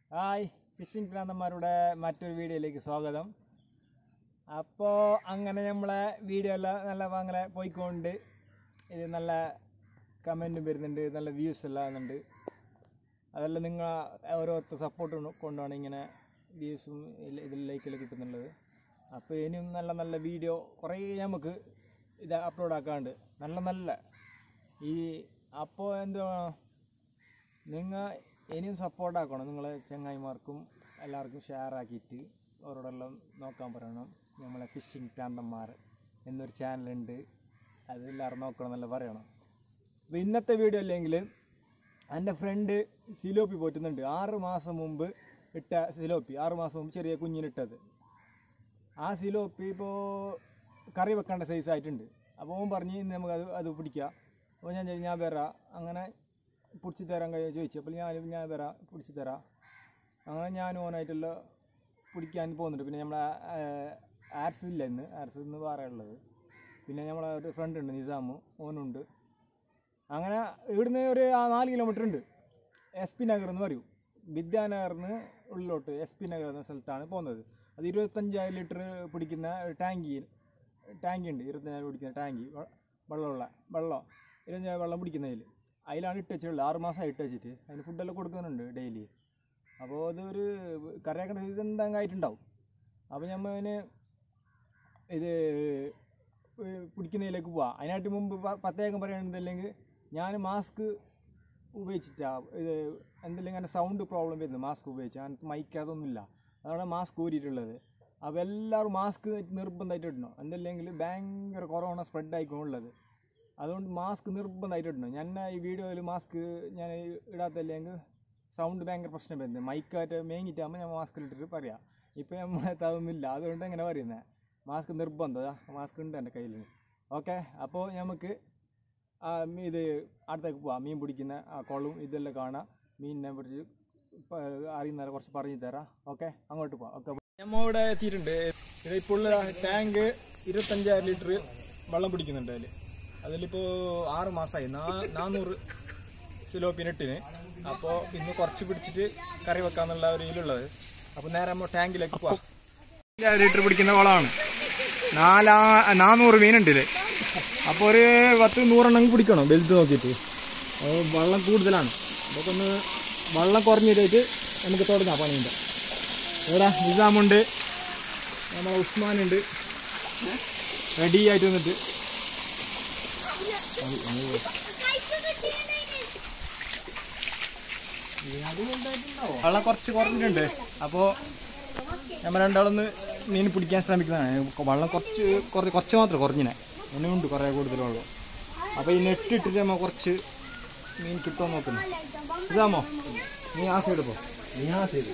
Hi phishing ഭ്രാന്തന്മാരുടെ മറ്റൊരു വീഡിയോയിലേക്ക് സ്വാഗതം അപ്പോൾ അങ്ങനെ നമ്മളെ വീഡിയോ എല്ലാം നല്ല അങ്ങനെ പോയിക്കൊണ്ട് ഇത് നല്ല കമൻറ്റും വരുന്നുണ്ട് നല്ല വ്യൂസ് എല്ലാം ആകുന്നുണ്ട് അതെല്ലാം നിങ്ങൾ ഓരോരുത്തർ സപ്പോർട്ട് കൊണ്ടാണ് ഇങ്ങനെ വ്യൂസും ഇതിൽ ലൈക്കെല്ലാം കിട്ടുന്നുള്ളത് അപ്പോൾ ഇനിയും നല്ല നല്ല വീഡിയോ കുറേ നമുക്ക് ഇത് അപ്ലോഡ് ആക്കാണ്ട് നല്ല നല്ല ഈ അപ്പോൾ എന്തുവാ നിങ്ങൾ ഇനിയും സപ്പോർട്ട് ആക്കണം നിങ്ങളെ ചങ്ങായിമാർക്കും എല്ലാവർക്കും ഷെയർ ആക്കിയിട്ട് അവരോടെല്ലാം നോക്കാൻ പറയണം നമ്മളെ ഫിഷിംഗ് പ്രാന്തന്മാർ എന്നൊരു ചാനലുണ്ട് അത് എല്ലാവരും നോക്കണം എന്നല്ല പറയണം അപ്പോൾ ഇന്നത്തെ വീഡിയോ അല്ലെങ്കിൽ എൻ്റെ ഫ്രണ്ട് സിലോപ്പി പോറ്റുന്നുണ്ട് ആറ് മാസം മുമ്പ് ഇട്ട സിലോപ്പി ആറ് മാസം മുമ്പ് ചെറിയ കുഞ്ഞിനിട്ടത് ആ സിലോപ്പി ഇപ്പോൾ കറി വെക്കേണ്ട സൈസ് ആയിട്ടുണ്ട് അപ്പോൾ ഓൻ പറഞ്ഞ് ഇന്ന് നമുക്ക് അത് അത് പിടിക്കാം അപ്പോൾ ഞാൻ ചോദിച്ചു, ഞാൻ വരാം അങ്ങനെ പിടിച്ച് തരാൻ കഴിയുമോ ചോദിച്ചു അപ്പോൾ ഞാൻ ഞാൻ വരാം പിടിച്ച് തരാം അങ്ങനെ ഞാൻ ഓനായിട്ടുള്ള പിടിക്കാൻ പോകുന്നുണ്ട് പിന്നെ നമ്മളെ ആർസ് ഇല്ല ഇന്ന് ആർസ് ഇന്ന് വേറെ ഉള്ളത് പിന്നെ നമ്മളെ ഒരു ഫ്രണ്ട് ഉണ്ട് നിസാമു ഓനുണ്ട് അങ്ങനെ ഇവിടുന്ന് ഒരു ആ നാല് കിലോമീറ്റർ ഉണ്ട് എസ് പി നഗർ എന്ന് പറയും വിദ്യാനഗറിന് ഉള്ളിലോട്ട് എസ് പി നഗർ എന്ന സ്ഥലത്താണ് പോകുന്നത് അത് ഇരുപത്തഞ്ചായിരം ലിറ്റർ പിടിക്കുന്ന ടാങ്കി ടാങ്കി ഉണ്ട് ഇരുപത്തഞ്ചായിരം പിടിക്കുന്ന ടാങ്കി വെ- വെള്ളമുള്ള വെള്ളം ഇരുപത്തഞ്ചായിരം വെള്ളം പിടിക്കുന്നതിൽ അതിലാണ് ഇട്ട് വെച്ചിട്ടുള്ളത് ആറ് മാസമായി ഇട്ട് വെച്ചിട്ട് അതിന് ഫുഡെല്ലാം കൊടുക്കുന്നുണ്ട് ഡെയിലി അപ്പോൾ അതൊരു കറിയാക്കേണ്ട സീസൺ എന്തെങ്കിലും ആയിട്ടുണ്ടാവും അപ്പോൾ ഞമ്മന് ഇത് പിടിക്കുന്നതിലേക്ക് പോവാം അതിനായിട്ട് മുമ്പ് പ- പ്രത്യേകം പറയുകയാണെന്നുണ്ടെങ്കിൽ ഞാൻ മാസ്ക് ഉപയോഗിച്ചിട്ടാ ഇത് എന്തെങ്കിലും ഇങ്ങനെ സൗണ്ട് പ്രോബ്ലം വരുന്നു മാസ്ക് ഉപയോഗിച്ച് ഞാൻ മൈക്ക് അതൊന്നുമില്ല അതാണ് മാസ്ക് ഊരിയിട്ടുള്ളത് അപ്പോൾ എല്ലാവരും മാസ്ക് നിർബന്ധമായിട്ട് ഇടണം എന്തില്ലെങ്കിൽ ഭയങ്കര കൊറോണ സ്പ്രെഡ് ആയിക്കൊണ്ടുള്ളത് അതുകൊണ്ട് മാസ്ക് നിർബന്ധമായിട്ട് ഇടണം ഞാൻ ഈ വീഡിയോയിൽ മാസ്ക് ഞാൻ ഇടാത്തല്ലെങ്കിൽ സൗണ്ട് ഭയങ്കര പ്രശ്നം വരുന്നത് മൈക്കായിട്ട് മേങ്ങിയിട്ടാകുമ്പോൾ ഞാൻ മാസ്കിൽ ഇട്ടിട്ട് പറയാം ഇപ്പോൾ നമ്മളത് അതൊന്നുമില്ല അതുകൊണ്ട് എങ്ങനെ പറയുന്നത് മാസ്ക് നിർബന്ധം മാസ്ക് ഉണ്ട് എൻ്റെ കയ്യിൽ ഓക്കെ അപ്പോൾ നമുക്ക് ആ, മീ- ഇത് അടുത്തേക്ക് പോവാം മീൻ പിടിക്കുന്ന ആ കുളവും ഇതെല്ലാം കാണാം മീനിനെ കുറിച്ച് പ- അറിയുന്നവരെ കുറച്ച് പറഞ്ഞു തരാം ഓക്കെ അങ്ങോട്ട് പോവാം ഓക്കെ നമ്മൾ ഇവിടെ എത്തിയിട്ടുണ്ട് ഇത് ഇപ്പോൾ ടാങ്ക് ഇരുപത്തഞ്ചായിരം ലിറ്റർ വെള്ളം പിടിക്കുന്നുണ്ട് അതിൽ അതിലിപ്പോൾ ആറ് മാസമായി നാ നാനൂറ് സിലോപ്പിനിട്ടിന് അപ്പോൾ ഇന്ന് കുറച്ച് പിടിച്ചിട്ട് കറി വെക്കാന്നുള്ള ഒരു ഇതിലുള്ളത് അപ്പോൾ നേരെ നമ്മൾ ടാങ്കിലേക്ക് പോവാം അഞ്ചായിരം ലിറ്റർ പിടിക്കുന്ന കുളമാണ് നാലാ നാനൂറ് മീനുണ്ട് ഇതിൽ അപ്പോൾ ഒരു പത്ത് നൂറെണ്ണം പിടിക്കണം വലുത് നോക്കിയിട്ട് അപ്പോൾ വെള്ളം കൂടുതലാണ് അപ്പോൾ ഒന്ന് വെള്ളം കുറഞ്ഞിട്ട് നമുക്ക് തുടങ്ങാം പണീൻ്റെ ഇവിടെ നിസാമുണ്ട് നമ്മളെ ഉസ്മാനുണ്ട് റെഡി ആയിട്ട് വന്നിട്ട് വെള്ളം കുറച്ച് കുറഞ്ഞിട്ടുണ്ട് അപ്പോൾ നമ്മൾ രണ്ടാളൊന്ന് മീൻ പിടിക്കാൻ ശ്രമിക്കുന്നതാണ് വെള്ളം കുറച്ച് കുറച്ച് കുറച്ച് മാത്രം കുറഞ്ഞിനെ ഇനിയുണ്ട് കുറേ കൂടുതൽ വെള്ളം അപ്പോൾ ഈ നെറ്റ് ഇട്ടിട്ട് നമ്മൾ കുറച്ച് മീൻ കിട്ടുമോ നോക്കുന്നു ഇതാമോ നീ ആ സൈഡ് പോ നീ ആ സൈഡ്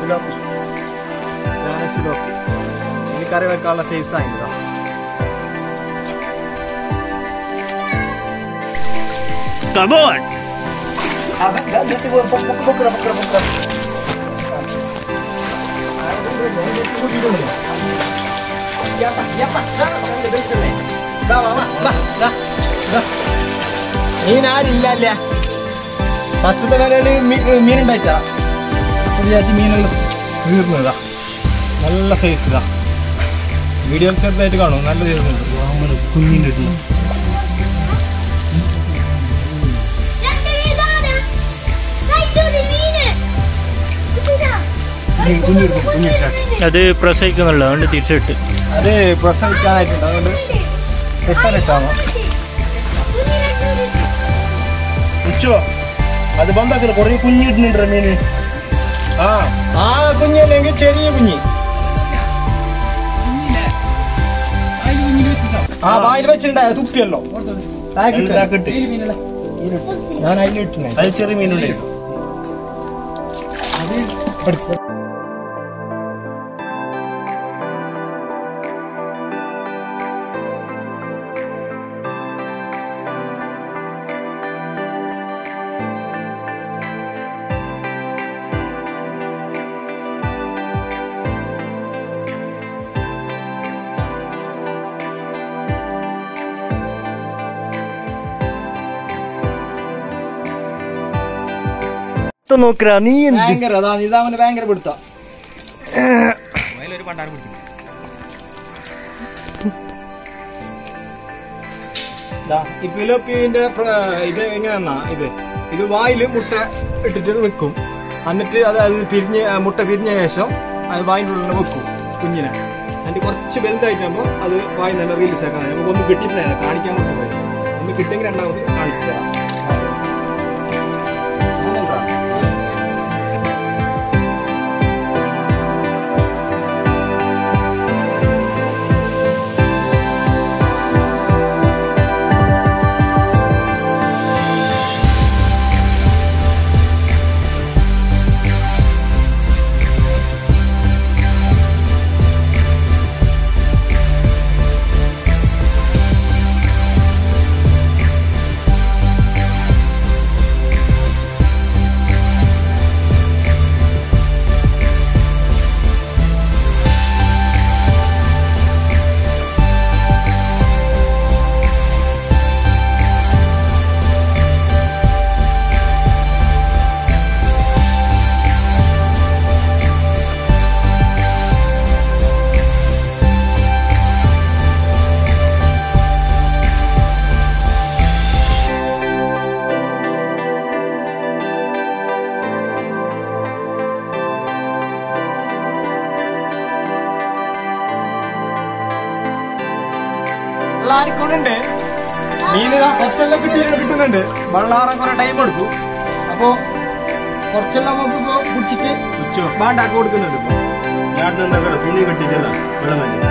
സിലോപ്പി ഇതാണ് സിലോപ്പി ഈ കറി വെക്കാനുള്ള സൈസ് ആയിട്ടാ കമോൺ മീൻ ആരില്ല അല്ല ഫസ്റ്റത്തെ കരയില് മീനുണ്ടായിട്ടാ വിചാരിച്ച് മീനെല്ലാം തീർന്നതാ നല്ല സൈസ് ഇതാ വീഡിയോ ചെറുതായിട്ട് കാണും നല്ല തീർന്നുണ്ട് കുഞ്ഞിൻ്റെ Latte vedere! Dai, due mine! കുഞ്ഞെടുക്കും കുഞ്ഞെടുക്കാം അത് പ്രസവിക്കുന്നുള്ള അതുകൊണ്ട് തിരിച്ചിട്ട് അത് പ്രസവിക്കാനായിട്ടുണ്ട് അതുകൊണ്ട് പ്രസവിട്ടാണോ ഉച്ചോ അത് ബന്ധാക്കില്ല കുറേ കുഞ്ഞിടുന്നുണ്ട് മീന് ആ ആ കുഞ്ഞല്ലെങ്കിൽ ചെറിയ കുഞ്ഞ് ആ വായിൽ വെച്ചിട്ടുണ്ടായ തുപ്പിയല്ലോ താഴേക്കിട്ട്. താഴേക്കിട്ട്. ഞാൻ അതിലിട്ടുണ്ടേ അത് ചെറിയ മീനുണ്ട് നോക്കറാ നീ എന്ത് ഭയങ്കര അതാ ഇതാവന് ഭയങ്കര പിടുത്ത ഈ ഫിലോപ്പിന്റെ പ്ര- ഇത് എങ്ങനെയാ ഇത് ഇത് വായിൽ മുട്ട ഇട്ടിട്ട് വെക്കും എന്നിട്ട് അത് അത് പിരിഞ്ഞ് ആ മുട്ട പിരിഞ്ഞ ശേഷം അത് വായിൻ്റെ ഉള്ളിൽ വെക്കും കുഞ്ഞിനെ എന്നിട്ട് കുറച്ച് വലുതായിട്ടാകുമ്പോൾ അത് വായിൽ തന്നെ റിലീസ് ആക്കാൻ നമുക്ക് ഒന്നും കിട്ടിയിട്ടില്ല കാണിക്കാൻ പറ്റും പോയി ഒന്ന് കിട്ടിയെങ്കിൽ രണ്ടാമത് കാണിച്ചു തരാം അങ്ങനെയുണ്ടോ? വെള്ളാരിക്കൊണ്ടുണ്ട് മീന് കുറച്ചെല്ലാം കിട്ടിയിട്ട് കിട്ടുന്നുണ്ട് വെള്ളാറാൻ കുറെ ടൈം എടുക്കും അപ്പോ കുറച്ചെല്ലാം നമുക്ക് ഇപ്പൊ പിടിച്ചിട്ട് ഉച്ചോ ബാണ്ടാക്കി കൊടുക്കുന്നുണ്ട് ഇപ്പൊ ഞാൻ എന്താ തുണി കെട്ടിട്ടല്ല വെള്ളം തന്നെ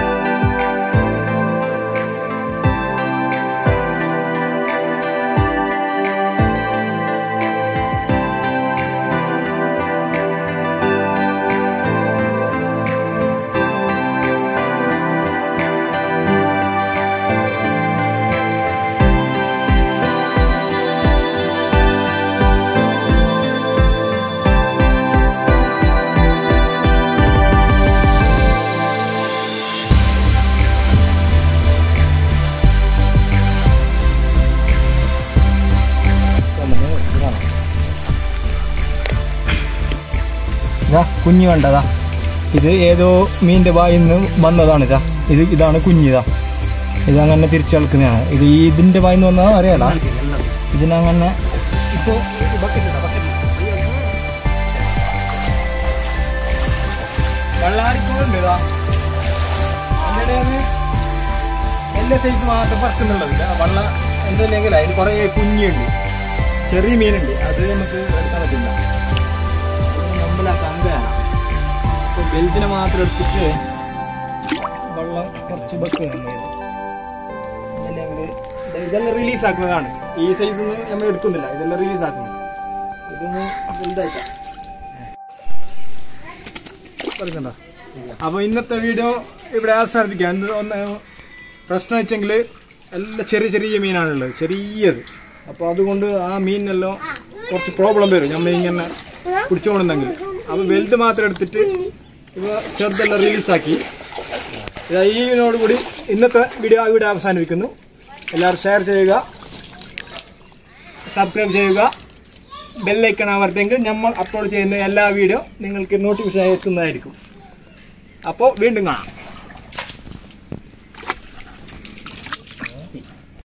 ഇതാ കുഞ്ഞു കണ്ടതാ ഇത് ഏതോ മീനിന്റെ വായിൽ നിന്ന് വന്നതാണ് ഇതാ ഇത് ഇതാണ് കുഞ്ഞിതാ ഇത് അങ്ങനെ തിരിച്ചു കളിക്കുന്നതാണ് ഇത് ഈ ഇതിന്റെ വായിൽ നിന്ന് വന്നതാ അറിയാലോ ഇതിനങ്ങനെ ഇപ്പോ വെള്ളാരിക്കുന്നുണ്ട് ഇതാ അതിന്റെ ഇടയിൽ എല്ലാ സൈസ് മാത്രം പറക്കുന്നുള്ളതില്ല വള്ള എന്തില്ലെങ്കിൽ അതിന് കുറേ കുഞ്ഞുണ്ട് ചെറിയ മീനുണ്ട് അത് നമുക്ക് എടുക്കാൻ പറ്റില്ല അത് നമ്മളെ കങ്കയാണ് അപ്പോൾ വലുതിനെ മാത്രം എടുത്തിട്ട് വെള്ളം കുറച്ച് വെക്കുന്നുണ്ട് ഇതെല്ലാം റിലീസ് ആക്കുന്നതാണ് ഈ സൈസ് ഒന്നും നമ്മൾ എടുക്കുന്നില്ല ഇതെല്ലാം റിലീസ് ആക്കുന്നു ഇതൊന്ന് വലുതായിട്ടാ പറയുന്നുണ്ടോ അപ്പോൾ ഇന്നത്തെ വീഡിയോ ഇവിടെ അവസാനിപ്പിക്കാം എന്ത് ഒന്ന് പ്രശ്നം വെച്ചെങ്കിൽ എല്ലാം ചെറിയ ചെറിയ മീനാണുള്ളത് ചെറിയത് അപ്പോൾ അതുകൊണ്ട് ആ മീനിനെല്ലാം കുറച്ച് പ്രോബ്ലം വരും നമ്മൾ ഇങ്ങനെ പിടിച്ചുകൊണ്ടെങ്കിൽ അപ്പോൾ വലുത് മാത്രം എടുത്തിട്ട് ഇവ ചെറുതെല്ലാം റിലീസാക്കി ഇതാ ഈനോടുകൂടി ഇന്നത്തെ വീഡിയോ ഇവിടെ അവസാനിപ്പിക്കുന്നു എല്ലാവരും ഷെയർ ചെയ്യുക സബ്സ്ക്രൈബ് ചെയ്യുക ബെല്ലൈക്കൺ അമർത്തെങ്കിൽ നമ്മൾ അപ്ലോഡ് ചെയ്യുന്ന എല്ലാ വീഡിയോ നിങ്ങൾക്ക് നോട്ടിഫിക്കേഷൻ എത്തുന്നതായിരിക്കും അപ്പോൾ വീണ്ടും കാണാം